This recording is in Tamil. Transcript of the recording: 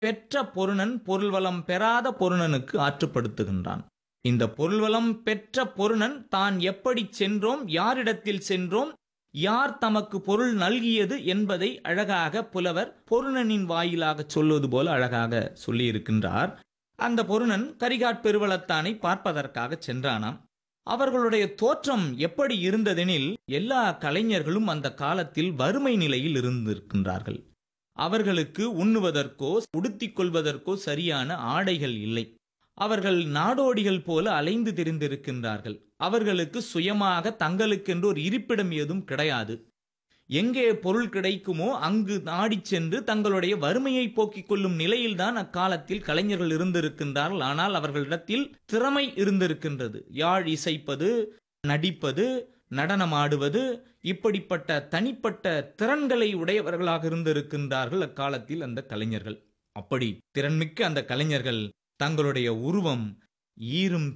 பெற்ற பொருணன் பொருள்வளம் பெறாத பொருணனுக்கு ஆற்றுப்படுத்துகின்றான் இந்த பொருள்வளம் பெற்ற பொருணன் தான் எப்படி சென்றோம் யாரிடத்தில் சென்றோம் யார் தமக்கு பொருள் நல்கியது என்பதை அழகாக புலவர் பொருணனின் வாயிலாக சொல்வது போல அழகாக சொல்லியிருக்கின்றார் அந்த பொருணன் கரிகாட் பெருவளத்தானை பார்ப்பதற்காக சென்றானாம் அவர்களுடைய தோற்றம் எப்படி இருந்ததெனில் எல்லா கலைஞர்களும் அந்த காலத்தில் வறுமை நிலையில் இருந்திருக்கின்றார்கள் அவர்களுக்கு உண்ணுவதற்கோ உடுத்திக் கொள்வதற்கோ சரியான ஆடைகள் இல்லை அவர்கள் நாடோடிகள் போல அலைந்து திரிந்திருக்கின்றார்கள் அவர்களுக்கு சுயமாக தங்களுக்கென்று ஒரு இருப்பிடம் ஏதும் கிடையாது எங்கே பொருள் கிடைக்குமோ அங்கு நாடிச் சென்று தங்களுடைய வறுமையை போக்கிக் கொள்ளும் நிலையில்தான் அக்காலத்தில் கலைஞர்கள் இருந்திருக்கின்றார்கள் ஆனால் அவர்களிடத்தில் திறமை இருந்திருக்கின்றது யாழ் இசைப்பது நடிப்பது நடனமாடுவது இப்படிப்பட்ட தனிப்பட்ட திறன்களை உடையவர்களாக இருந்திருக்கின்றார்கள் அக்காலத்தில் அந்த கலைஞர்கள் அப்படி திறன்மிக்க அந்த கலைஞர்கள் தங்களுடைய உருவம் ஈரும்